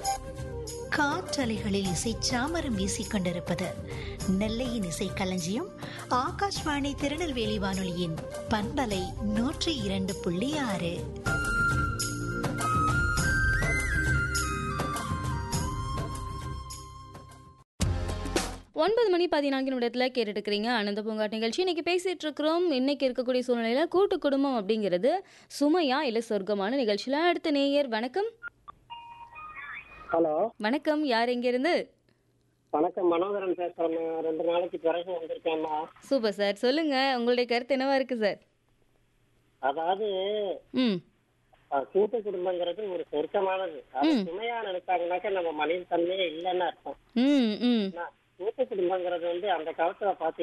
காற்றலைகளில் இசை சாமரம் வீசிக் கொண்டிருப்பது நெல்லையின் இசை களஞ்சியம் ஆகாஷ்வாணி திருநெல்வேலி வானொலியின் பண்பலை நூற்றி இரண்டு புள்ளி ஆறு ஒன்பது மணி பதினான்கு நிமிடத்தில் கேட்டுட்டு இருக்கிறீங்க ஆனந்த பூங்காட் நிகழ்ச்சி இன்னைக்கு பேசிட்டு இருக்கிறோம் இன்னைக்கு இருக்கக்கூடிய சூழ்நிலையில கூட்டு குடும்பம் அப்படிங்கிறது சுமையா இல்ல சொர்க்கமான நிகழ்ச்சியில அடுத்த நேயர் வணக்கம் ஹலோ வணக்கம் யார் எங்க இருந்து வணக்கம் மனோகரன் பேசுறேன் ரெண்டு நாளைக்கு பிறகு வந்திருக்கேம்மா சூப்பர் சார் சொல்லுங்க உங்களுடைய கருத்து என்னவா இருக்கு சார் அதாவது ம் அஹ், கூட்டு குடும்பங்கிறது ஒரு சொர்க்கமானது அது சுமையா நினைச்சாங்கன்னாக்க நம்ம மனித தன்மையே இல்லைன்னு அர்த்தம் ம் ம் ஆனா, கூட்டு குடும்பங்கிறது வந்து அந்த காலத்துல பாத்தீங்கன்னா